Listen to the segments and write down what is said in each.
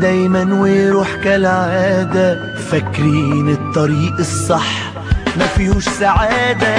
دايما ويروح كالعادة فاكرين الطريق الصح ما فيهوش سعادة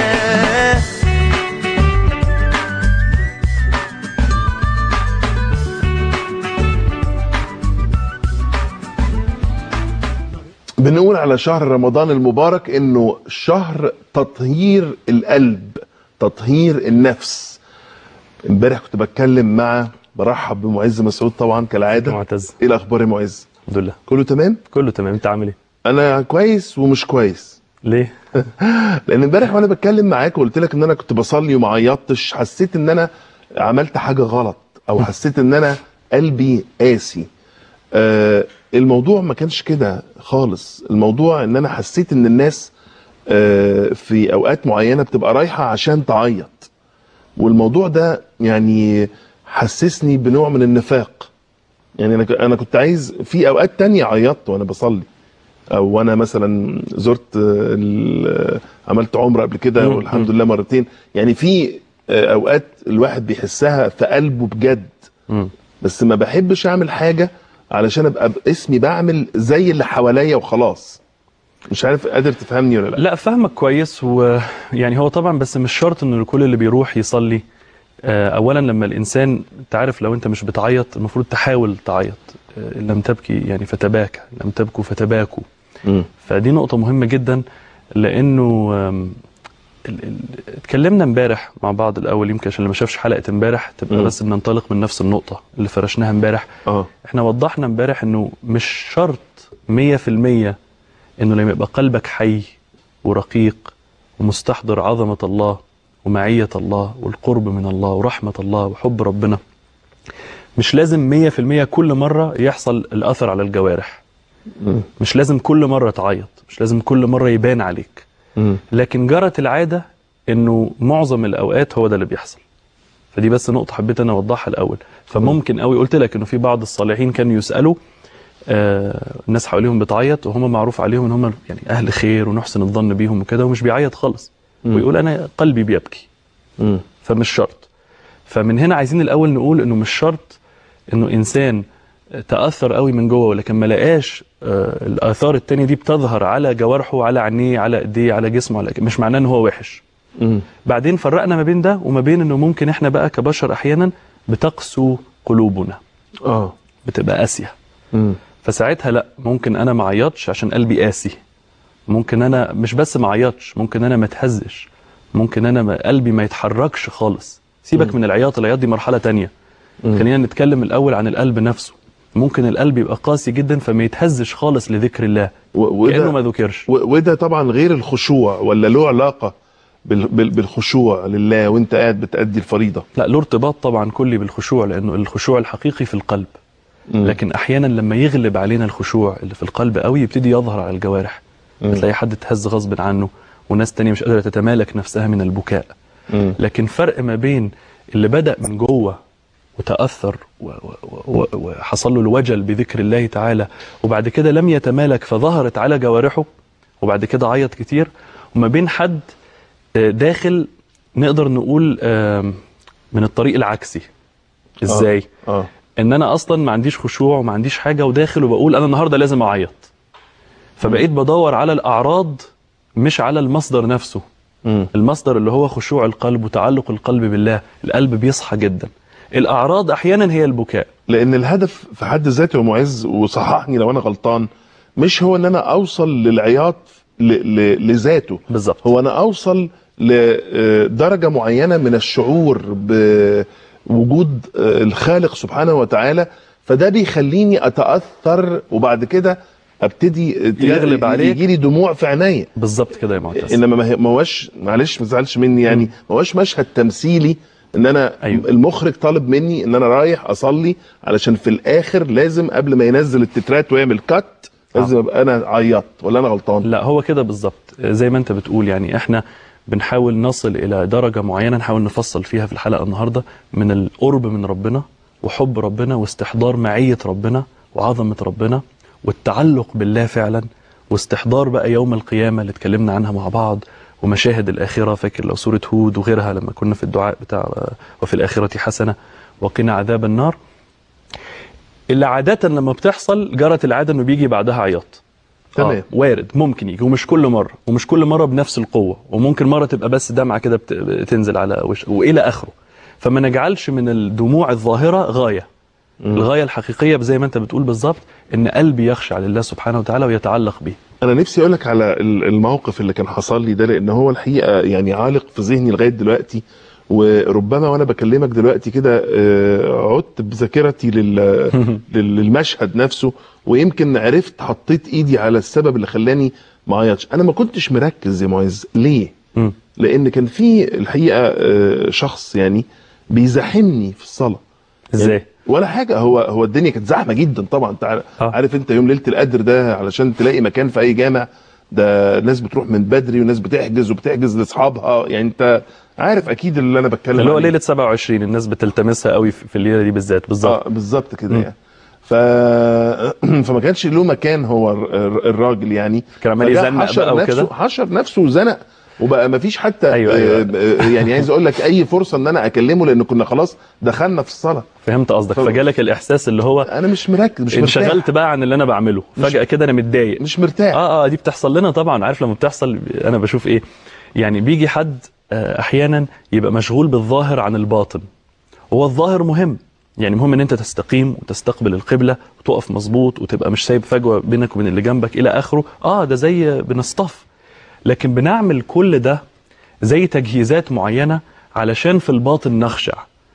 بنقول على شهر رمضان المبارك انه شهر تطهير القلب تطهير النفس امبارح كنت بتكلم مع برحب بمعز مسعود طبعا كالعاده معتز ايه الاخبار يا معز الحمد لله كله تمام كله تمام انت عامل ايه انا كويس ومش كويس ليه لان امبارح وانا بتكلم معاك وقلت لك ان انا كنت بصلي وما عيطتش حسيت ان انا عملت حاجه غلط او حسيت ان انا قلبي قاسي آه الموضوع ما كانش كده خالص الموضوع ان انا حسيت ان الناس آه في اوقات معينه بتبقى رايحه عشان تعيط والموضوع ده يعني حسسني بنوع من النفاق يعني انا ك- انا كنت عايز في اوقات تانية عيطت وانا بصلي او وانا مثلا زرت آه، ال- عملت عمره قبل كده مم. والحمد لله مرتين يعني في آه، اوقات الواحد بيحسها في قلبه بجد مم. بس ما بحبش اعمل حاجه علشان ابقى باسمي بعمل زي اللي حواليا وخلاص مش عارف قادر تفهمني ولا لا لا فاهمك كويس ويعني هو طبعا بس مش شرط انه كل اللي بيروح يصلي آه، اولا لما الانسان انت عارف لو انت مش بتعيط المفروض تحاول تعيط آه، ان لم تبكي يعني فتباكى إن لم تبكوا فتباكوا مم. فدي نقطة مهمة جدا لأنه آم، ال- ال- اتكلمنا امبارح مع بعض الأول يمكن عشان اللي ما شافش حلقة امبارح تبقى مم. بس بننطلق من نفس النقطة اللي فرشناها امبارح اه احنا وضحنا امبارح انه مش شرط مية في المية انه لما يبقى قلبك حي ورقيق ومستحضر عظمة الله ومعية الله والقرب من الله ورحمة الله وحب ربنا مش لازم مية في المية كل مرة يحصل الأثر على الجوارح مم. مش لازم كل مرة تعيط مش لازم كل مرة يبان عليك مم. لكن جرت العادة انه معظم الاوقات هو ده اللي بيحصل فدي بس نقطة حبيت انا اوضحها الاول فممكن قوي قلت لك انه في بعض الصالحين كانوا يسألوا آه الناس حواليهم بتعيط وهم معروف عليهم ان هم يعني اهل خير ونحسن الظن بيهم وكده ومش بيعيط خالص مم. ويقول انا قلبي بيبكي مم. فمش شرط فمن هنا عايزين الاول نقول انه مش شرط انه انسان تاثر قوي من جوه ولكن ما لقاش آه، الاثار التانية دي بتظهر على جوارحه على عينيه على ايديه على جسمه على مش معناه ان هو وحش مم. بعدين فرقنا ما بين ده وما بين انه ممكن احنا بقى كبشر احيانا بتقسو قلوبنا اه بتبقى قاسيه مم. فساعتها لا ممكن انا ما اعيطش عشان قلبي قاسي ممكن انا مش بس ما اعيطش ممكن انا ما اتهزش ممكن انا ما قلبي ما يتحركش خالص سيبك من العياط العياط دي مرحله تانية مم. خلينا نتكلم الاول عن القلب نفسه ممكن القلب يبقى قاسي جدا فما يتهزش خالص لذكر الله و- كانه ما وده ذكرش و- وده طبعا غير الخشوع ولا له علاقه بال- بال- بالخشوع لله وانت قاعد بتأدي الفريضه لا له ارتباط طبعا كلي بالخشوع لانه الخشوع الحقيقي في القلب مم. لكن احيانا لما يغلب علينا الخشوع اللي في القلب قوي يبتدي يظهر على الجوارح مم. تلاقي حد اتهز غصب عنه وناس تانية مش قادرة تتمالك نفسها من البكاء مم. لكن فرق ما بين اللي بدأ من جوه وتأثر و- و- و- وحصل له الوجل بذكر الله تعالى وبعد كده لم يتمالك فظهرت على جوارحه وبعد كده عيط كتير وما بين حد آه، داخل نقدر نقول آم، من الطريق العكسي ازاي اه ان انا اصلا ما عنديش خشوع وما عنديش حاجه وداخل وبقول انا النهارده لازم اعيط فبقيت بدور على الاعراض مش على المصدر نفسه مم. المصدر اللي هو خشوع القلب وتعلق القلب بالله القلب بيصحى جدا الاعراض احيانا هي البكاء لان الهدف في حد ذاته يا معز وصححني لو انا غلطان مش هو ان انا اوصل للعياط ل- ل- لذاته بالظبط هو انا اوصل لدرجه معينه من الشعور بوجود الخالق سبحانه وتعالى فده بيخليني اتاثر وبعد كده ابتدي يغلب عليك. يجي لي دموع في عينيا بالظبط كده يا معتز انما ما هي- ما هوش معلش ما تزعلش مني يعني ما هوش مشهد تمثيلي ان انا أيوة. المخرج طالب مني ان انا رايح اصلي علشان في الاخر لازم قبل ما ينزل التترات ويعمل كات لازم ابقى انا عيطت ولا انا غلطان لا هو كده بالظبط زي ما انت بتقول يعني احنا بنحاول نصل الى درجه معينه نحاول نفصل فيها في الحلقه النهارده من القرب من ربنا وحب ربنا واستحضار معيه ربنا وعظمه ربنا والتعلق بالله فعلا واستحضار بقى يوم القيامه اللي اتكلمنا عنها مع بعض ومشاهد الاخره فاكر لو سوره هود وغيرها لما كنا في الدعاء بتاع وفي الاخره حسنه وقنا عذاب النار اللي عاده لما بتحصل جرت العاده انه بيجي بعدها عياط تمام. آه وارد ممكن يجي ومش كل مره ومش كل مره بنفس القوه وممكن مره تبقى بس دمعه كده بت- بتنزل على وش والى اخره فما نجعلش من الدموع الظاهره غايه الغايه الحقيقيه زي ما انت بتقول بالظبط ان قلبي يخشع لله سبحانه وتعالى ويتعلق به انا نفسي اقول لك على ال- الموقف اللي كان حصل لي ده لان هو الحقيقه يعني عالق في ذهني لغايه دلوقتي وربما وانا بكلمك دلوقتي كده آه، عدت بذاكرتي لل- لل- للمشهد نفسه ويمكن عرفت حطيت ايدي على السبب اللي خلاني ما عيطش انا ما كنتش مركز يا معز ليه مم. لان كان في الحقيقه آه، شخص يعني بيزاحمني في الصلاه ازاي يعني ولا حاجه هو هو الدنيا كانت زحمه جدا طبعا انت عارف, آه. عارف انت يوم ليله القدر ده علشان تلاقي مكان في اي جامع ده ناس بتروح من بدري وناس بتحجز وبتحجز لاصحابها يعني انت عارف اكيد اللي انا بتكلم اللي هو عليه. ليله 27 الناس بتلتمسها قوي في في الليله دي بالذات بالظبط اه بالظبط كده مم. يعني ف... فما كانش له مكان هو الر- الراجل يعني كان عمال فجاء يزنق حشر بقى نفسه وكده؟ حشر نفسه وزنق وبقى ما فيش حتى أيوة، أيوة. آه، آه، يعني عايز اقول لك اي فرصه ان انا اكلمه لان كنا خلاص دخلنا في الصلاه فهمت قصدك طب- فجالك الاحساس اللي هو انا مش مركز مش مرتاح انشغلت بقى عن اللي انا بعمله فجاه كده انا متضايق مش مرتاح اه اه دي بتحصل لنا طبعا عارف لما بتحصل انا بشوف ايه يعني بيجي حد آه، احيانا يبقى مشغول بالظاهر عن الباطن هو الظاهر مهم يعني مهم ان انت تستقيم وتستقبل القبله وتقف مظبوط وتبقى مش سايب فجوه بينك وبين اللي جنبك الى اخره اه ده زي بنصطف لكن بنعمل كل ده زي تجهيزات معينه علشان في الباطن نخشع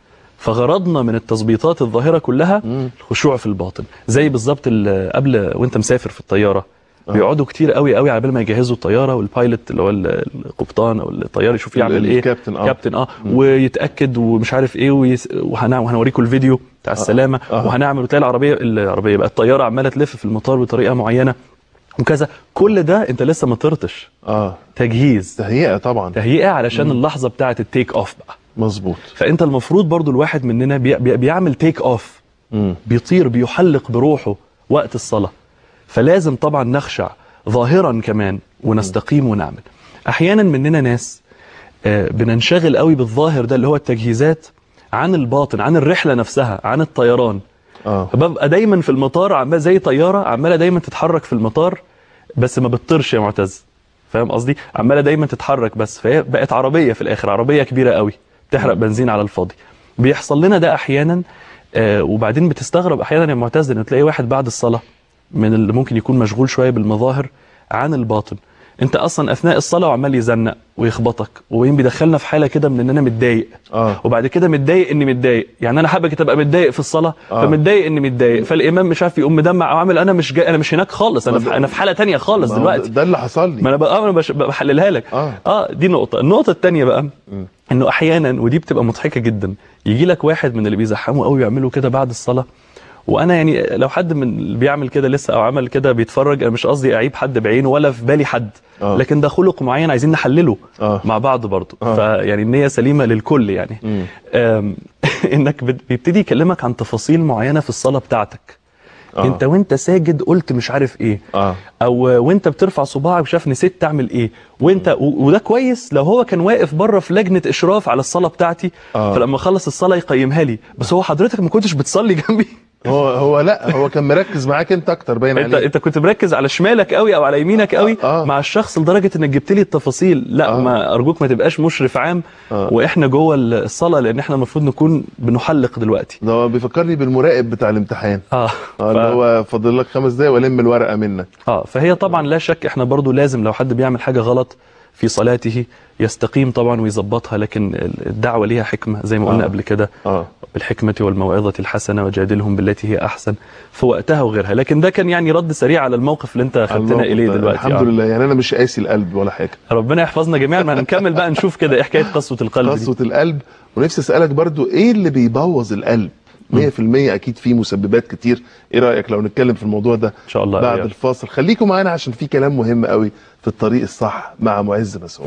فغرضنا من التظبيطات الظاهره كلها الخشوع في الباطن زي بالظبط ال- قبل وانت مسافر في الطياره بيقعدوا كتير قوي قوي على بال ما يجهزوا الطياره والبايلوت اللي هو ال- القبطان او الطيار يشوف يعمل ال- ايه الكابتن، آه. كابتن اه ويتاكد ومش عارف ايه ويس... وهنع... وهنوريكم الفيديو بتاع السلامه آه. وهنعمل وتلاقي العربيه العربيه بقى الطياره عماله تلف في المطار بطريقه معينه وكذا كل ده انت لسه ما طرتش اه تجهيز تهيئه طبعا تهيئه علشان اللحظه بتاعه التيك اوف بقى مظبوط فانت المفروض برضو الواحد مننا بي... بي... بيعمل تيك اوف مم. بيطير بيحلق بروحه وقت الصلاة فلازم طبعا نخشع ظاهرا كمان ونستقيم ونعمل احيانا مننا ناس آه، بننشغل قوي بالظاهر ده اللي هو التجهيزات عن الباطن عن الرحلة نفسها عن الطيران اه فببقى دايما في المطار عمال زي طيارة عمالة دايما تتحرك في المطار بس ما بتطيرش يا معتز فاهم قصدي عمالة دايما تتحرك بس فهي بقت عربية في الآخر عربية كبيرة قوي تحرق بنزين على الفاضي بيحصل لنا ده أحيانا آه وبعدين بتستغرب أحيانا يا معتز إن تلاقي واحد بعد الصلاة من اللي ممكن يكون مشغول شوية بالمظاهر عن الباطن انت اصلا اثناء الصلاه وعمال يزنق ويخبطك وبعدين بيدخلنا في حاله كده من ان انا متضايق اه وبعد كده متضايق اني متضايق يعني انا حابك تبقى متضايق في الصلاه آه. فمتضايق اني متضايق فالامام مش عارف يقوم مدمع او عامل انا مش جاي انا مش هناك خالص انا ما في ده- انا في حاله تانية خالص ما هو دلوقتي ده اللي حصل لي ما انا بقى انا بش- بحللها لك آه. اه دي نقطه النقطه الثانيه بقى انه احيانا ودي بتبقى مضحكه جدا يجي لك واحد من اللي بيزحموا قوي يعملوا كده بعد الصلاه وانا يعني لو حد من اللي بيعمل كده لسه او عمل كده بيتفرج انا مش قصدي اعيب حد بعينه ولا في بالي حد آه. لكن ده خلق معين عايزين نحلله آه. مع بعض برضه آه. فيعني النيه سليمه للكل يعني مم. آم، انك بت- بيبتدي يكلمك عن تفاصيل معينه في الصلاه بتاعتك آه. انت وانت ساجد قلت مش عارف ايه اه او وانت بترفع صباعك وشاف نسيت تعمل ايه وانت و- وده كويس لو هو كان واقف بره في لجنه اشراف على الصلاه بتاعتي آه. فلما خلص الصلاه يقيمها لي بس هو حضرتك ما كنتش بتصلي جنبي هو هو لا هو كان مركز معاك انت اكتر باين انت عليه انت كنت مركز على شمالك قوي او على يمينك قوي آه. مع الشخص لدرجه انك جبت لي التفاصيل لا آه. ما ارجوك ما تبقاش مشرف عام آه. واحنا جوه الصلاه لان احنا المفروض نكون بنحلق دلوقتي ده هو بيفكرني بالمراقب بتاع الامتحان اه اه اللي هو فاضل لك خمس دقايق والم الورقه منك اه فهي طبعا لا شك احنا برضو لازم لو حد بيعمل حاجه غلط في صلاته يستقيم طبعا ويظبطها لكن الدعوه ليها حكمه زي ما قلنا آه. قبل كده اه بالحكمه والموعظه الحسنه وجادلهم بالتي هي احسن في وقتها وغيرها لكن ده كان يعني رد سريع على الموقف اللي انت خدتنا الموقف اليه ده. دلوقتي الحمد آه. لله يعني انا مش قاسي القلب ولا حاجه ربنا يحفظنا جميعا ما هنكمل بقى نشوف كده ايه حكايه قسوه القلب دي قسوه القلب ونفسي اسالك برضو ايه اللي بيبوظ القلب 100% اكيد في مسببات كتير ايه رايك لو نتكلم في الموضوع ده ان شاء الله بعد أيوة. الفاصل خليكم معانا عشان في كلام مهم قوي في الطريق الصح مع معز مسعود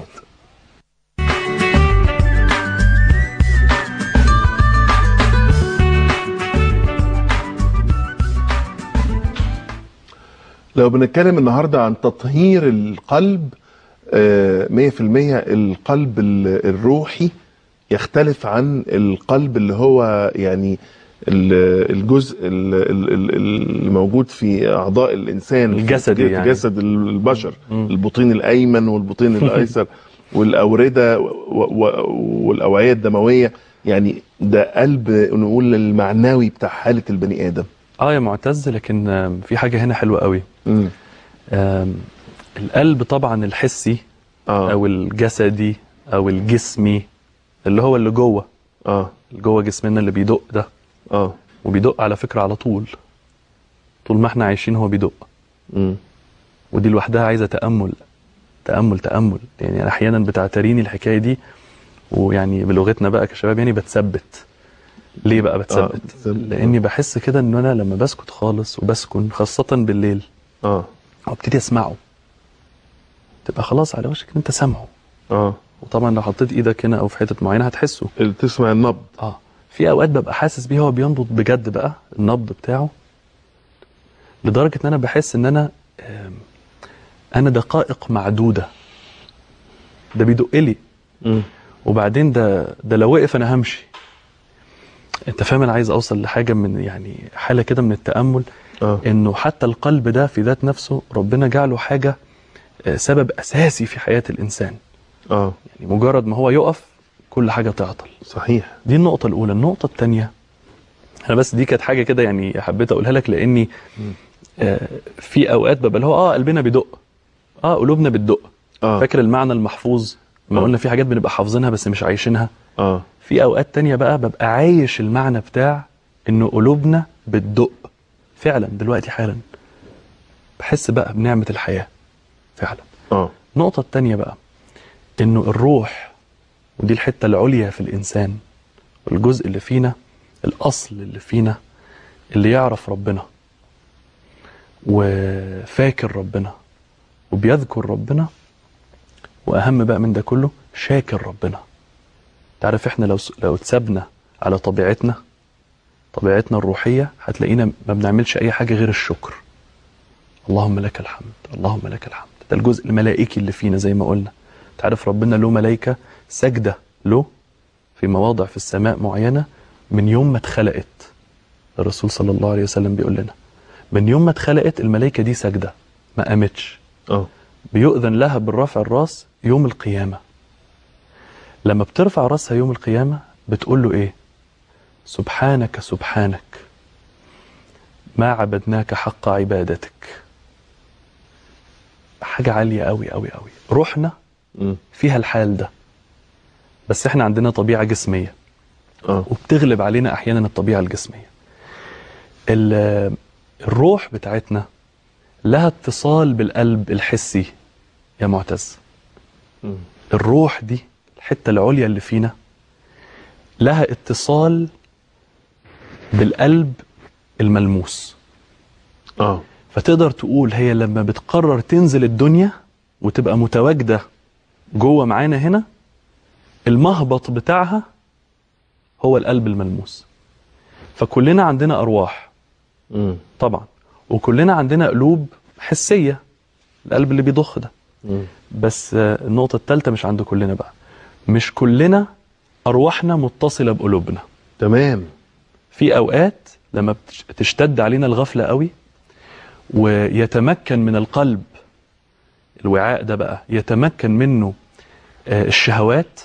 لو بنتكلم النهارده عن تطهير القلب آه، 100% القلب ال- الروحي يختلف عن القلب اللي هو يعني ال- الجزء ال- ال- ال- اللي موجود في اعضاء الانسان في- الجسدي في يعني. جسد البشر مم. البطين الايمن والبطين الايسر والاورده و- و- والاوعيه الدمويه يعني ده قلب نقول المعنوي بتاع حاله البني ادم اه يا معتز لكن آم، في حاجه هنا حلوه قوي مم. آم، القلب طبعا الحسي اه او الجسدي او الجسمي اللي هو اللي جوه اه اللي جوه جسمنا اللي بيدق ده اه وبيدق على فكره على طول طول ما احنا عايشين هو بيدق مم. ودي لوحدها عايزه تامل تامل تامل يعني أنا احيانا بتعتريني الحكايه دي ويعني بلغتنا بقى كشباب يعني بتثبت ليه بقى بتثبت بتثبت. لاني بحس كده ان انا لما بسكت خالص وبسكن خاصه بالليل اه وابتدي اسمعه تبقى خلاص على وشك ان انت سامعه اه وطبعا لو حطيت ايدك هنا او في حته معينه هتحسه تسمع النبض اه في اوقات ببقى حاسس بيه هو بينبض بجد بقى النبض بتاعه لدرجه ان انا بحس ان انا آم، انا دقائق معدوده ده بيدق لي مم. وبعدين ده ده لو وقف انا همشي انت فاهم انا عايز اوصل لحاجه من يعني حاله كده من التامل اه انه حتى القلب ده في ذات نفسه ربنا جعله حاجه آه، سبب اساسي في حياه الانسان اه يعني مجرد ما هو يقف كل حاجه تعطل صحيح دي النقطة الأولى، النقطة الثانية أنا بس دي كانت حاجة كده يعني حبيت أقولها لك لأني آه في أوقات ببقى اللي هو أه قلبنا بيدق أه قلوبنا بتدق اه فاكر المعنى المحفوظ ما آه. قلنا في حاجات بنبقى حافظينها بس مش عايشينها اه في أوقات تانية بقى ببقى عايش المعنى بتاع إنه قلوبنا بتدق فعلا دلوقتي حالا بحس بقى بنعمة الحياة فعلا اه النقطة التانية بقى إنه الروح ودي الحتة العليا في الإنسان والجزء اللي فينا الأصل اللي فينا اللي يعرف ربنا وفاكر ربنا وبيذكر ربنا وأهم بقى من ده كله شاكر ربنا تعرف إحنا لو لو اتسبنا على طبيعتنا طبيعتنا الروحية هتلاقينا ما بنعملش أي حاجة غير الشكر اللهم لك الحمد اللهم لك الحمد ده الجزء الملائكي اللي فينا زي ما قلنا تعرف ربنا له ملائكة سجدة له في مواضع في السماء معينة من يوم ما اتخلقت الرسول صلى الله عليه وسلم بيقول لنا من يوم ما اتخلقت الملائكة دي سجدة ما قامتش اه بيؤذن لها بالرفع الراس يوم القيامة لما بترفع راسها يوم القيامة بتقول له ايه سبحانك سبحانك ما عبدناك حق عبادتك حاجة عالية قوي قوي قوي روحنا مم. فيها الحال ده بس احنا عندنا طبيعة جسمية اه وبتغلب علينا احيانا الطبيعة الجسمية ال- الروح بتاعتنا لها اتصال بالقلب الحسي يا معتز مم. الروح دي الحتة العليا اللي فينا لها اتصال بالقلب الملموس اه فتقدر تقول هي لما بتقرر تنزل الدنيا وتبقى متواجدة جوه معانا هنا المهبط بتاعها هو القلب الملموس فكلنا عندنا أرواح مم. طبعا وكلنا عندنا قلوب حسية القلب اللي بيضخ ده مم. بس آه، النقطة الثالثة مش عند كلنا بقى مش كلنا أرواحنا متصلة بقلوبنا تمام في أوقات لما بتش- تشتد علينا الغفلة قوي ويتمكن من القلب الوعاء ده بقى يتمكن منه آه، الشهوات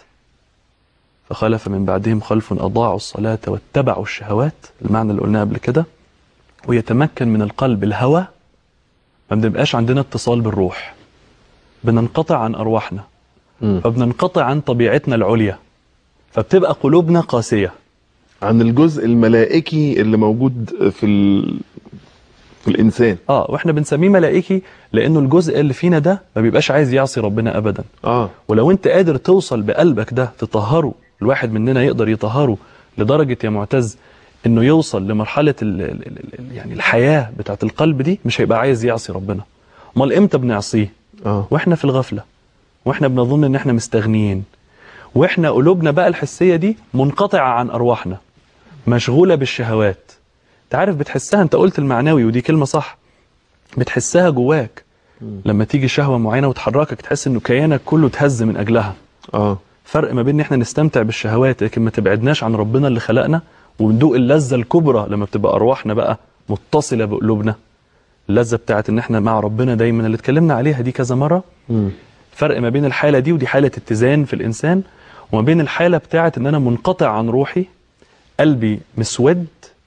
فخلف من بعدهم خلف أضاعوا الصلاة واتبعوا الشهوات المعنى اللي قلناه قبل كده ويتمكن من القلب الهوى ما بنبقاش عندنا اتصال بالروح بننقطع عن أرواحنا مم. فبننقطع عن طبيعتنا العليا فبتبقى قلوبنا قاسية عن الجزء الملائكي اللي موجود في ال... في الانسان اه واحنا بنسميه ملائكي لانه الجزء اللي فينا ده ما بيبقاش عايز يعصي ربنا ابدا اه ولو انت قادر توصل بقلبك ده تطهره الواحد مننا يقدر يطهره لدرجة يا معتز انه يوصل لمرحلة ال ال ال ال يعني الحياة بتاعت القلب دي مش هيبقى عايز يعصي ربنا امال امتى بنعصيه اه واحنا في الغفلة واحنا بنظن ان احنا مستغنيين واحنا قلوبنا بقى الحسية دي منقطعة عن ارواحنا مشغولة بالشهوات تعرف بتحسها انت قلت المعنوي ودي كلمة صح بتحسها جواك لما تيجي شهوة معينة وتحركك تحس انه كيانك كله تهز من اجلها اه فرق ما بين ان احنا نستمتع بالشهوات لكن ما تبعدناش عن ربنا اللي خلقنا وندوق اللذة الكبرى لما بتبقى أرواحنا بقى متصلة بقلوبنا اللذة بتاعت إن إحنا مع ربنا دايما اللي اتكلمنا عليها دي كذا مرة فرق ما بين الحالة دي ودي حالة اتزان في الإنسان وما بين الحالة بتاعت إن أنا منقطع عن روحي قلبي مسود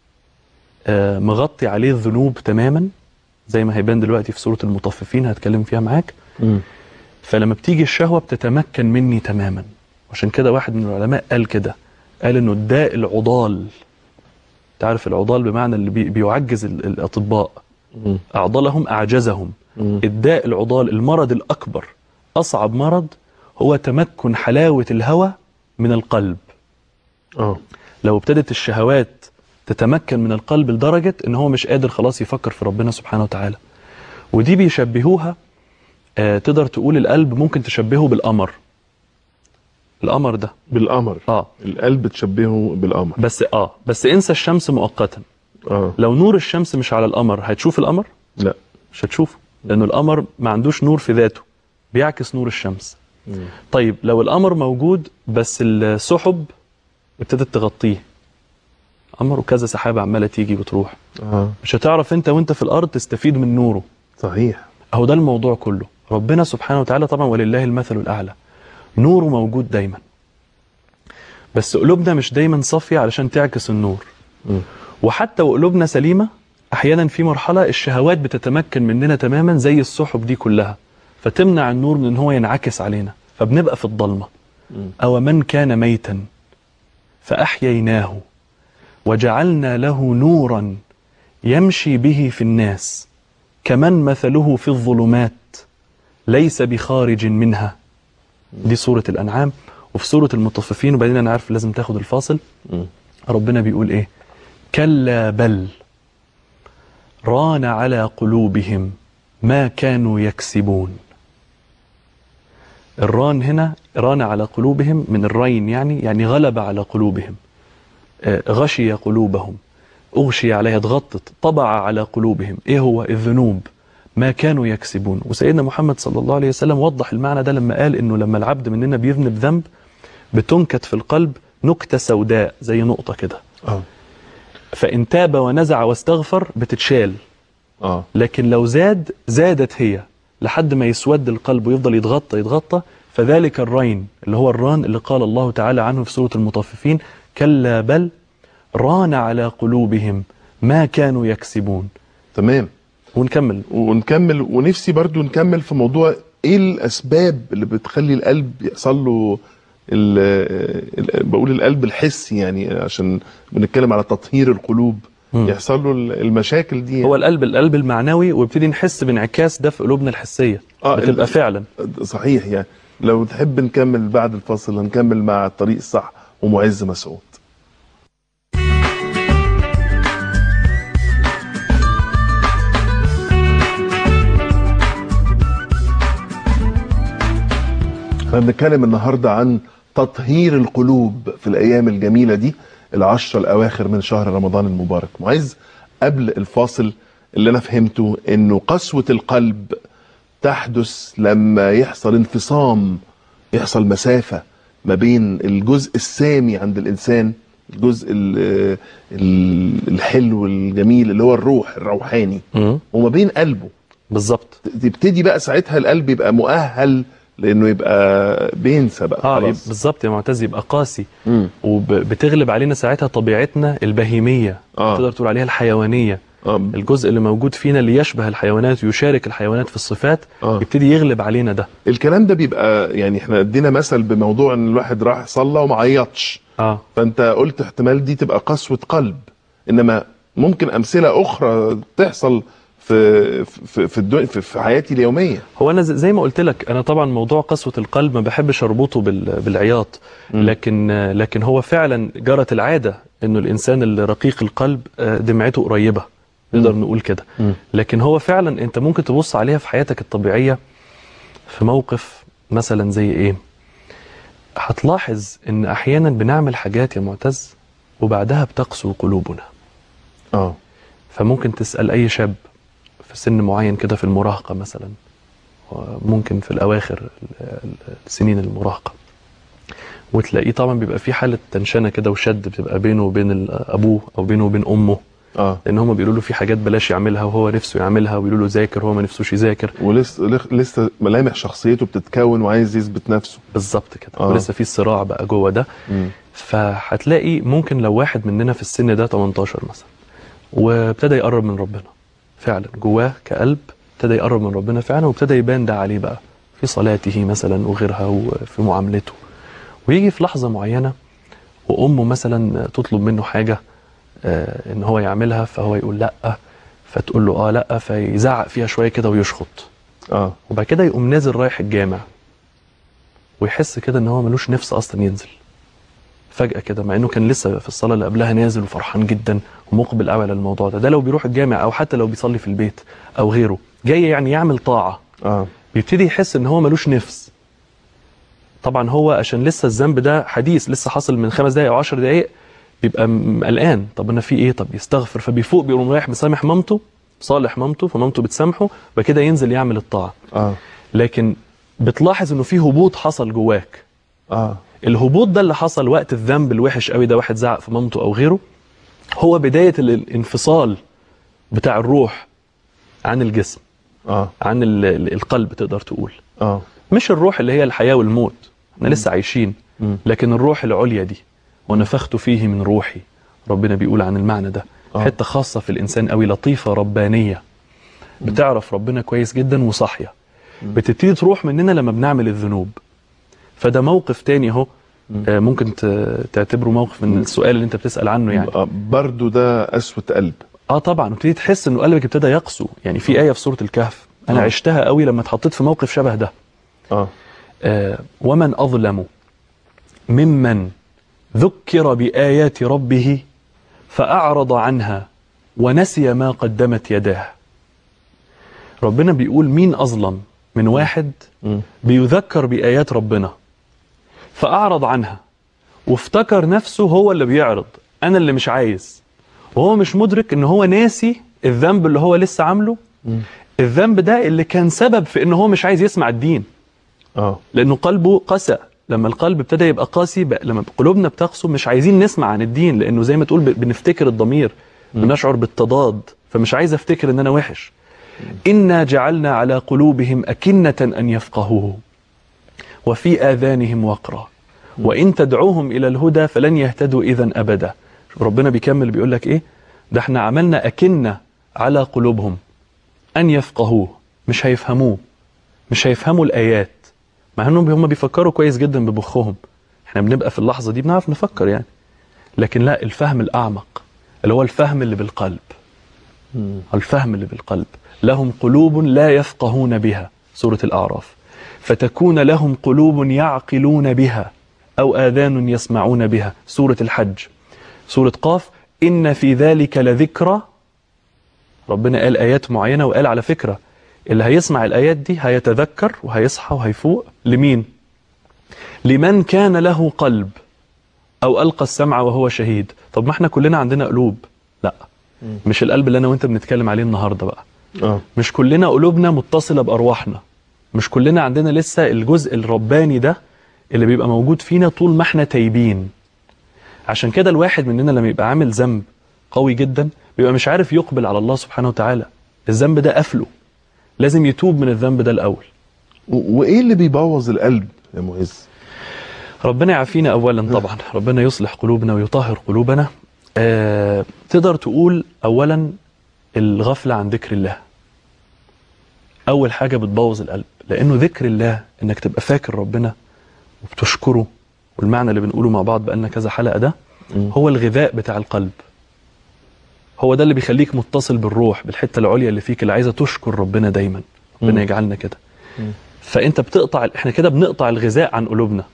آه، مغطي عليه الذنوب تماما زي ما هيبان دلوقتي في سورة المطففين هتكلم فيها معاك فلما بتيجي الشهوة بتتمكن مني تماما عشان كده واحد من العلماء قال كده قال انه الداء العضال تعرف العضال بمعنى اللي بي بيعجز ال- الأطباء أعضلهم أعجزهم الداء العضال المرض الأكبر أصعب مرض هو تمكن حلاوة الهوى من القلب اه لو ابتدت الشهوات تتمكن من القلب لدرجة ان هو مش قادر خلاص يفكر في ربنا سبحانه وتعالى ودي بيشبهوها آه تقدر تقول القلب ممكن تشبهه بالقمر القمر ده بالقمر اه القلب تشبهه بالقمر بس اه بس انسى الشمس مؤقتا اه لو نور الشمس مش على القمر هتشوف القمر لا مش هتشوفه لانه القمر ما عندوش نور في ذاته بيعكس نور الشمس طيب لو القمر موجود بس السحب ابتدت تغطيه قمر وكذا سحابة عمالة تيجي وتروح اه مش هتعرف انت وانت في الارض تستفيد من نوره صحيح اهو ده الموضوع كله ربنا سبحانه وتعالى طبعا ولله المثل الاعلى نوره موجود دايما بس قلوبنا مش دايما صافيه علشان تعكس النور مم. وحتى وقلوبنا سليمه احيانا في مرحله الشهوات بتتمكن مننا تماما زي السحب دي كلها فتمنع النور من ان هو ينعكس علينا فبنبقى في الضلمه او من كان ميتا فاحييناه وجعلنا له نورا يمشي به في الناس كمن مثله في الظلمات ليس بخارج منها دي سورة الأنعام وفي سورة المطففين وبعدين أنا عارف لازم تاخد الفاصل مم. ربنا بيقول إيه كلا بل ران على قلوبهم ما كانوا يكسبون الران هنا ران على قلوبهم من الرين يعني يعني غلب على قلوبهم آه، غشي قلوبهم أغشي عليها اتغطت طبع على قلوبهم إيه هو الذنوب ما كانوا يكسبون وسيدنا محمد صلى الله عليه وسلم وضح المعنى ده لما قال إنه لما العبد مننا بيذنب ذنب بتنكت في القلب نكتة سوداء زي نقطة كده اه فإن تاب ونزع واستغفر بتتشال اه لكن لو زاد زادت هي لحد ما يسود القلب ويفضل يتغطى يتغطى فذلك الرين اللي هو الران اللي قال الله تعالى عنه في سورة المطففين كلا بل ران على قلوبهم ما كانوا يكسبون تمام ونكمل ونكمل ونفسي برضو نكمل في موضوع ايه الاسباب اللي بتخلي القلب يحصل له ال ال بقول القلب الحسي يعني عشان بنتكلم على تطهير القلوب مم. يحصل له المشاكل دي هو القلب القلب المعنوي وابتدي نحس بانعكاس ده في قلوبنا الحسية آه، بتبقى ال- فعلا صحيح يعني لو تحب نكمل بعد الفاصل هنكمل مع الطريق الصح ومعز مسعود احنا بنتكلم النهارده عن تطهير القلوب في الايام الجميله دي العشرة الاواخر من شهر رمضان المبارك معز قبل الفاصل اللي انا فهمته انه قسوه القلب تحدث لما يحصل انفصام يحصل مسافة ما بين الجزء السامي عند الإنسان الجزء ال- ال- الحلو الجميل اللي هو الروح الروحاني وما بين قلبه بالظبط تبتدي بقى ساعتها القلب يبقى مؤهل لانه يبقى بينسى بقى اه خلاص بالظبط يا معتز يبقى قاسي مم. وبتغلب علينا ساعتها طبيعتنا البهيمية آه. تقدر تقول عليها الحيوانية آه. الجزء اللي موجود فينا اللي يشبه الحيوانات ويشارك الحيوانات في الصفات آه. يبتدي يغلب علينا ده الكلام ده بيبقى يعني احنا ادينا مثل بموضوع ان الواحد راح صلى وما عيطش اه فانت قلت احتمال دي تبقى قسوة قلب انما ممكن امثلة اخرى تحصل في في في, الدنيا في, في حياتي اليومية هو انا زي زي ما قلت لك انا طبعا موضوع قسوه القلب ما بحبش اربطه بال- بالعياط لكن لكن هو فعلا جرت العاده انه الانسان اللي رقيق القلب آه، دمعته قريبه نقدر نقول كده لكن هو فعلا انت ممكن تبص عليها في حياتك الطبيعيه في موقف مثلا زي ايه هتلاحظ ان احيانا بنعمل حاجات يا معتز وبعدها بتقسو قلوبنا اه فممكن تسأل أي شاب في سن معين كده في المراهقة مثلا ممكن في الأواخر ال- ال- السنين المراهقة وتلاقيه طبعا بيبقى في حاله تنشنه كده وشد بتبقى بينه وبين ال- ابوه او بينه وبين امه اه لان هم بيقولوا له في حاجات بلاش يعملها وهو نفسه يعملها ويقولوا له ذاكر هو ما نفسوش يذاكر ولسه لخ- لسه ملامح شخصيته بتتكون وعايز يثبت نفسه بالظبط كده آه. ولسه في صراع بقى جوه ده مم. فهتلاقي ممكن لو واحد مننا في السن ده 18 مثلا وابتدى يقرب من ربنا فعلا جواه كقلب ابتدى يقرب من ربنا فعلا وابتدى يبان ده عليه بقى في صلاته مثلا وغيرها وفي معاملته ويجي في لحظة معينة وأمه مثلا تطلب منه حاجة آه، إن هو يعملها فهو يقول لأ فتقول له آه لأ فيزعق فيها شوية كده ويشخط اه وبعد كده يقوم نازل رايح الجامع ويحس كده ان هو ملوش نفس اصلا ينزل فجأة كده مع انه كان لسه في الصلاة اللي قبلها نازل وفرحان جدا ومقبل قوي على الموضوع ده ده لو بيروح الجامع او حتى لو بيصلي في البيت او غيره جاي يعني يعمل طاعة اه بيبتدي يحس ان هو ملوش نفس طبعا هو عشان لسه الذنب ده حديث لسه حاصل من خمس دقايق او عشر دقايق بيبقى م- قلقان طب انا في ايه طب يستغفر فبيفوق بيقوم رايح مسامح مامته صالح مامته فمامته بتسامحه وكده ينزل يعمل الطاعة اه لكن بتلاحظ انه في هبوط حصل جواك اه الهبوط ده اللي حصل وقت الذنب الوحش قوي ده واحد زعق في مامته او غيره هو بداية ال- الانفصال بتاع الروح عن الجسم اه عن ال- ال- القلب تقدر تقول اه مش الروح اللي هي الحياة والموت احنا لسه عايشين مم. لكن الروح العليا دي ونفخت فيه من روحي ربنا بيقول عن المعنى ده آه. حتة خاصة في الإنسان قوي لطيفة ربانية بتعرف ربنا كويس جدا وصاحية بتبتدي تروح مننا لما بنعمل الذنوب فده موقف تاني اهو آه، ممكن ت- تعتبره موقف من السؤال اللي انت بتسأل عنه يعني آه، برضو ده قسوة قلب اه طبعا وتبتدي تحس انه قلبك ابتدى يقسو يعني في آية في سورة الكهف انا آه. عشتها قوي لما اتحطيت في موقف شبه ده اه آه، ومن أظلم ممن ذكر بآيات ربه فأعرض عنها ونسي ما قدمت يداه ربنا بيقول مين أظلم من واحد مم. بيذكر بآيات ربنا فأعرض عنها وافتكر نفسه هو اللي بيعرض أنا اللي مش عايز وهو مش مدرك إن هو ناسي الذنب اللي هو لسه عامله الذنب ده اللي كان سبب في إن هو مش عايز يسمع الدين اه لانه قلبه قسى لما القلب ابتدى يبقى قاسي بقى لما قلوبنا بتقسو مش عايزين نسمع عن الدين لانه زي ما تقول ب- بنفتكر الضمير بنشعر بالتضاد فمش عايز افتكر ان انا وحش انا جعلنا على قلوبهم اكنه ان يفقهوه وفي اذانهم وقرا وان تدعوهم الى الهدى فلن يهتدوا اذا ابدا شوف ربنا بيكمل بيقول لك ايه ده احنا عملنا اكنه على قلوبهم ان يفقهوه مش هيفهموه مش هيفهموا الايات مع انهم هم بيفكروا كويس جدا بمخهم احنا بنبقى في اللحظه دي بنعرف نفكر يعني لكن لا الفهم الاعمق اللي هو الفهم اللي بالقلب الفهم اللي بالقلب لهم قلوب لا يفقهون بها سوره الاعراف فتكون لهم قلوب يعقلون بها او اذان يسمعون بها سوره الحج سوره قاف ان في ذلك لذكرى ربنا قال ايات معينه وقال على فكره اللي هيسمع الايات دي هيتذكر وهيصحى وهيفوق لمين لمن كان له قلب او القى السمع وهو شهيد طب ما احنا كلنا عندنا قلوب لا مش القلب اللي انا وانت بنتكلم عليه النهارده بقى اه مش كلنا قلوبنا متصله بارواحنا مش كلنا عندنا لسه الجزء الرباني ده اللي بيبقى موجود فينا طول ما احنا تايبين عشان كده الواحد مننا لما يبقى عامل ذنب قوي جدا بيبقى مش عارف يقبل على الله سبحانه وتعالى الذنب ده قفله لازم يتوب من الذنب ده الاول و- وايه اللي بيبوظ القلب يا معز ربنا يعافينا اولا طبعا ربنا يصلح قلوبنا ويطهر قلوبنا آه تقدر تقول اولا الغفله عن ذكر الله اول حاجه بتبوظ القلب لانه ذكر الله انك تبقى فاكر ربنا وبتشكره والمعنى اللي بنقوله مع بعض بقالنا كذا حلقه ده هو الغذاء بتاع القلب هو ده اللي بيخليك متصل بالروح بالحته العليا اللي فيك اللي عايزه تشكر ربنا دايما ربنا مم. يجعلنا كده فانت بتقطع احنا كده بنقطع الغذاء عن قلوبنا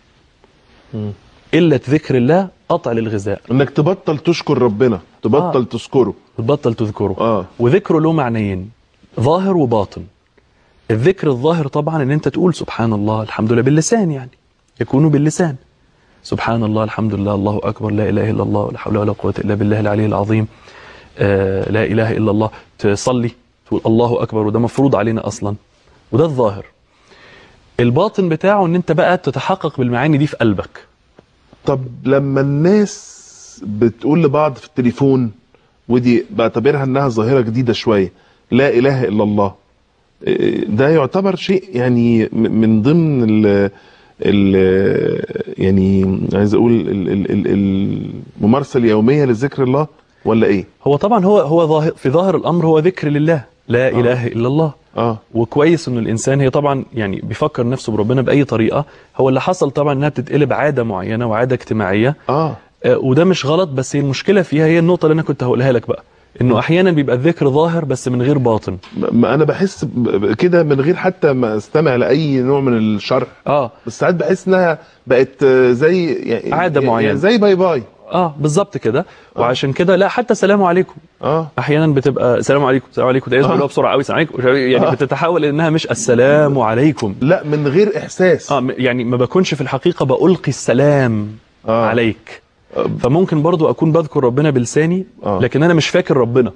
قله ذكر الله قطع للغذاء انك تبطل تشكر ربنا تبطل آه. تذكره وتبطل تذكره اه وذكره له معنيين ظاهر وباطن الذكر الظاهر طبعا ان انت تقول سبحان الله الحمد لله باللسان يعني يكون باللسان سبحان الله الحمد لله الله اكبر لا اله الا الله ولا حول ولا قوه الا بالله العلي العظيم آه لا اله الا الله تصلي تقول الله اكبر وده مفروض علينا اصلا وده الظاهر الباطن بتاعه ان انت بقى تتحقق بالمعاني دي في قلبك طب لما الناس بتقول لبعض في التليفون ودي بعتبرها انها ظاهره جديده شويه لا اله الا الله إيه، ده يعتبر شيء يعني م- من ضمن ال ال يعني عايز اقول ال- ال- ال- الممارسه اليوميه لذكر الله ولا ايه؟ هو طبعا هو هو ظاهر في ظاهر الامر هو ذكر لله لا آه. اله الا الله اه وكويس انه الانسان هي طبعا يعني بيفكر نفسه بربنا باي طريقه هو اللي حصل طبعا انها بتتقلب عاده معينه وعاده اجتماعيه اه آه، وده مش غلط بس هي المشكله فيها هي النقطه اللي انا كنت هقولها لك بقى انه احيانا بيبقى الذكر ظاهر بس من غير باطن ما انا بحس ب- ب- كده من غير حتى ما استمع لاي نوع من الشرح اه بس ساعات بحس انها بقت آه، زي يعني عادة معينة. يعني زي باي باي اه بالظبط كده وعشان كده لا حتى سلام عليكم اه احيانا بتبقى سلام عليكم سلام عليكم تلاقيها بيقولوها بسرعه قوي سلام عليكم يعني آه. بتتحول انها مش السلام عليكم لا من غير احساس اه م- يعني ما بكونش في الحقيقه بألقي السلام آه. عليك فممكن برضو اكون بذكر ربنا بلساني آه. لكن انا مش فاكر ربنا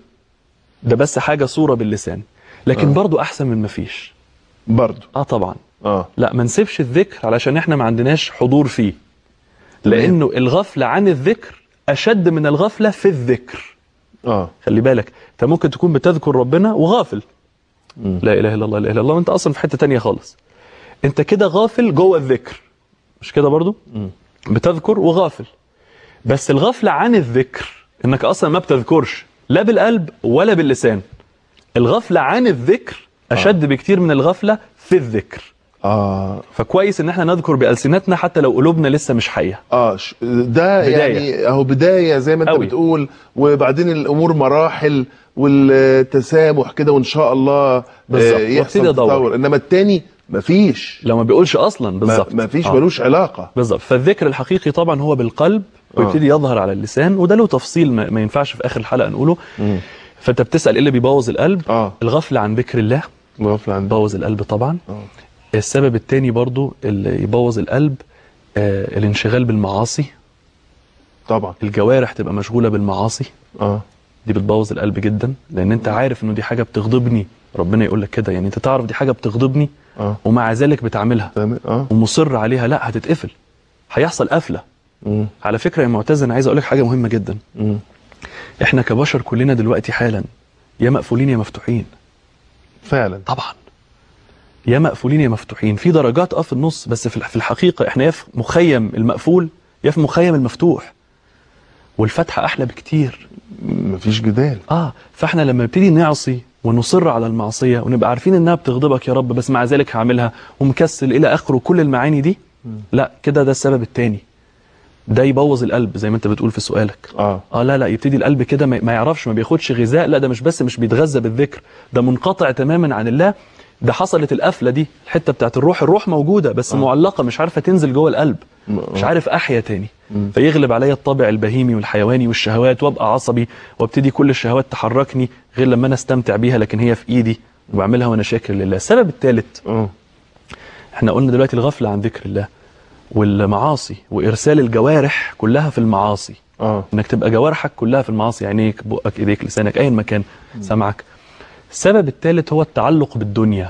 ده بس حاجه صوره باللسان لكن برضو احسن من ما فيش برضو اه طبعا اه لا ما نسيبش الذكر علشان احنا ما عندناش حضور فيه تمام. لانه الغفله عن الذكر اشد من الغفله في الذكر اه خلي بالك انت ممكن تكون بتذكر ربنا وغافل مم. لا اله الا الله لا اله الا الله وانت اصلا في حته تانية خالص انت كده غافل جوه الذكر مش كده برضو مم. بتذكر وغافل بس الغفله عن الذكر انك اصلا ما بتذكرش لا بالقلب ولا باللسان الغفله عن الذكر اشد بكتير من الغفله في الذكر اه فكويس ان احنا نذكر بالسنتنا حتى لو قلوبنا لسه مش حيه اه ش- ده بداية. يعني اهو بدايه زي ما انت أوي. بتقول وبعدين الامور مراحل والتسامح كده وان شاء الله بالظبط. آه، يحصل وابتدي أدور. تطور انما التاني مفيش لو ما بيقولش اصلا ما بالظبط مفيش آه. ملوش علاقه بالظبط فالذكر الحقيقي طبعا هو بالقلب ويبتدي يظهر على اللسان وده له تفصيل ما, ما ينفعش في اخر الحلقه نقوله مم. فانت بتسال ايه اللي بيبوظ القلب اه الغفله عن ذكر الله غفل عن ده بوظ القلب طبعا اه السبب الثاني برضو اللي يبوظ القلب آه الانشغال بالمعاصي طبعا الجوارح تبقى مشغوله بالمعاصي اه دي بتبوظ القلب جدا لان انت عارف انه دي حاجه بتغضبني ربنا يقول لك كده يعني انت تعرف دي حاجه بتغضبني اه ومع ذلك بتعملها تمام اه ومصر عليها لا هتتقفل هيحصل قفله مم. على فكره يا معتز انا عايز اقول لك حاجه مهمه جدا مم. احنا كبشر كلنا دلوقتي حالا يا مقفولين يا مفتوحين فعلا طبعا يا مقفولين يا مفتوحين في درجات اه في النص بس في الح- في الحقيقه احنا يا في مخيم المقفول يا في مخيم المفتوح والفتح احلى بكتير مفيش جدال اه فاحنا لما نبتدي نعصي ونصر على المعصيه ونبقى عارفين انها بتغضبك يا رب بس مع ذلك هعملها ومكسل الى اخره كل المعاني دي لا كده ده السبب التاني ده يبوظ القلب زي ما انت بتقول في سؤالك اه اه لا لا يبتدي القلب كده ما ما يعرفش ما بياخدش غذاء لا ده مش بس مش بيتغذى بالذكر ده منقطع تماما عن الله ده حصلت القفله دي الحته بتاعت الروح الروح موجوده بس آه. معلقه مش عارفه تنزل جوه القلب م- مش آه. عارف احيا تاني فيغلب عليا الطابع البهيمي والحيواني والشهوات وابقى عصبي وابتدي كل الشهوات تحركني غير لما انا استمتع بيها لكن هي في ايدي وبعملها وانا شاكر لله السبب الثالث اه احنا قلنا دلوقتي الغفله عن ذكر الله والمعاصي وارسال الجوارح كلها في المعاصي اه انك تبقى جوارحك كلها في المعاصي عينيك بقك ايديك لسانك ايا مكان سمعك السبب الثالث هو التعلق بالدنيا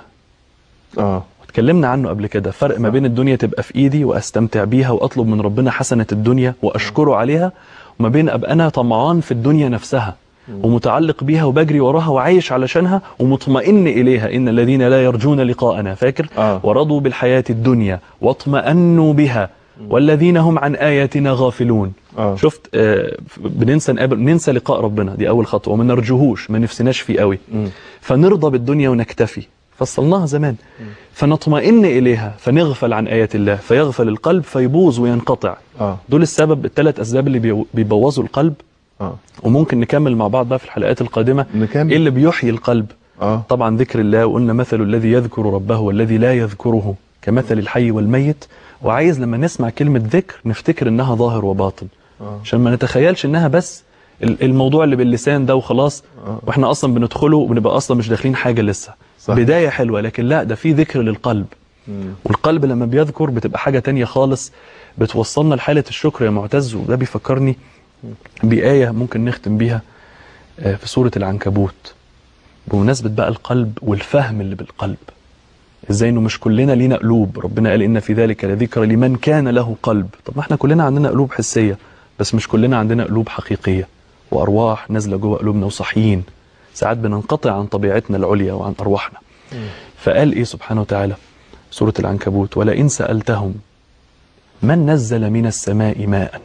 اه اتكلمنا عنه قبل كده فرق ما بين الدنيا تبقى في ايدي واستمتع بيها واطلب من ربنا حسنه الدنيا واشكره عليها وما بين ابقى انا طمعان في الدنيا نفسها ومتعلق بيها وبجري وراها وعايش علشانها ومطمئن اليها ان الذين لا يرجون لقاءنا فاكر آه. ورضوا بالحياه الدنيا واطمأنوا بها والذين هم عن اياتنا غافلون آه. شفت آه بننسى نقابل ننسى لقاء ربنا دي اول خطوه وما نرجوهوش ما نفسناش فيه قوي مم. فنرضى بالدنيا ونكتفي فصلناها زمان فنطمئن إليها فنغفل عن آيات الله فيغفل القلب فيبوظ وينقطع اه دول السبب الثلاث أسباب اللي بيو- بيبوظوا القلب اه وممكن نكمل مع بعض بقى في الحلقات القادمة نكمل. إيه اللي بيحيي القلب اه طبعا ذكر الله وقلنا مثل الذي يذكر ربه والذي لا يذكره كمثل الحي والميت وعايز لما نسمع كلمة ذكر نفتكر إنها ظاهر وباطن آه. عشان ما نتخيلش إنها بس ال- الموضوع اللي باللسان ده وخلاص واحنا اصلا بندخله وبنبقى اصلا مش داخلين حاجه لسه صح. بدايه حلوه لكن لا ده في ذكر للقلب مم. والقلب لما بيذكر بتبقى حاجه تانية خالص بتوصلنا لحاله الشكر يا معتز وده بيفكرني بايه ممكن نختم بيها آه، في سوره العنكبوت بمناسبه بقى القلب والفهم اللي بالقلب ازاي انه مش كلنا لينا قلوب ربنا قال ان في ذلك لذكرى لمن كان له قلب طب ما احنا كلنا عندنا قلوب حسيه بس مش كلنا عندنا قلوب حقيقيه وارواح نازله جوه قلوبنا وصاحيين ساعات بننقطع عن طبيعتنا العليا وعن ارواحنا فقال ايه سبحانه وتعالى سوره العنكبوت ولئن سالتهم من نزل من السماء ماء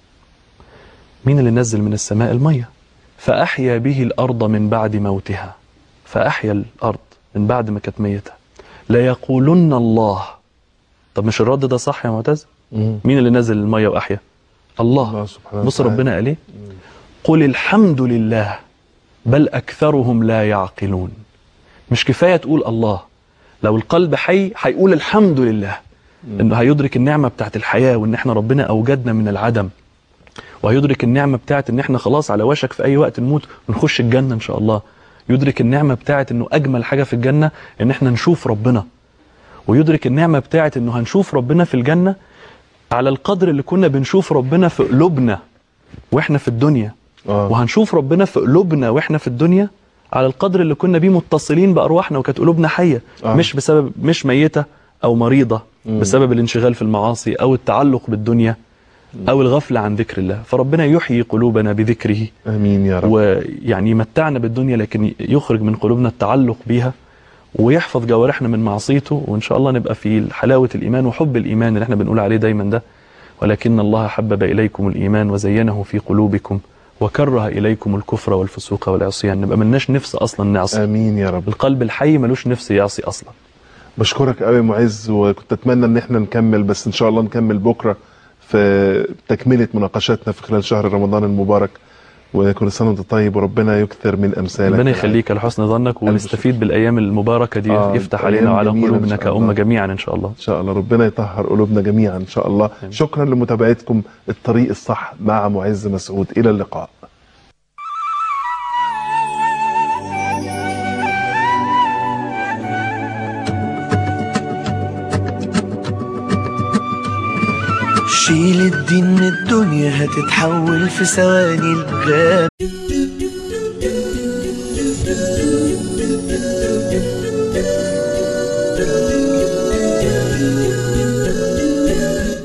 مين اللي نزل من السماء الميه فاحيا به الارض من بعد موتها فاحيا الارض من بعد ما كانت ميته ليقولن الله طب مش الرد ده صح يا معتز مم. مين اللي نزل الميه واحيا الله, الله سبحانه بص وتعالى. ربنا قال ايه قل الحمد لله بل اكثرهم لا يعقلون مش كفايه تقول الله لو القلب حي هيقول الحمد لله انه هيدرك النعمه بتاعت الحياه وان احنا ربنا اوجدنا من العدم وهيدرك النعمه بتاعت ان احنا خلاص على وشك في اي وقت نموت ونخش الجنه ان شاء الله يدرك النعمه بتاعت انه اجمل حاجه في الجنه ان احنا نشوف ربنا ويدرك النعمه بتاعت انه هنشوف ربنا في الجنه على القدر اللي كنا بنشوف ربنا في قلوبنا واحنا في الدنيا آه. وهنشوف ربنا في قلوبنا واحنا في الدنيا على القدر اللي كنا بيه متصلين بارواحنا وكانت قلوبنا حيه آه. مش بسبب مش ميته او مريضه بسبب الانشغال في المعاصي او التعلق بالدنيا او الغفله عن ذكر الله فربنا يحيي قلوبنا بذكره امين يا رب ويعني يمتعنا بالدنيا لكن يخرج من قلوبنا التعلق بيها ويحفظ جوارحنا من معصيته وان شاء الله نبقى في حلاوه الايمان وحب الايمان اللي احنا بنقول عليه دايما ده ولكن الله حبب اليكم الايمان وزينه في قلوبكم وكره اليكم الكفر والفسوق والعصيان نبقى ملناش نفس اصلا نعصي امين يا رب القلب الحي ملوش نفس يعصي اصلا بشكرك قوي يا معز وكنت اتمنى ان احنا نكمل بس ان شاء الله نكمل بكره في تكمله مناقشاتنا في خلال شهر رمضان المبارك وكل سنه وانت طيب وربنا يكثر من امثالك ربنا يخليك لحسن ظنك ونستفيد بالايام المباركه دي آه، يفتح أيام علينا وعلى جميلة إن قلوبنا شاء الله. كامه جميعا ان شاء الله ان شاء الله ربنا يطهر قلوبنا جميعا ان شاء الله آمين. شكرا لمتابعتكم الطريق الصح مع معز مسعود الى اللقاء شيل الدين من الدنيا هتتحول في ثواني الغاب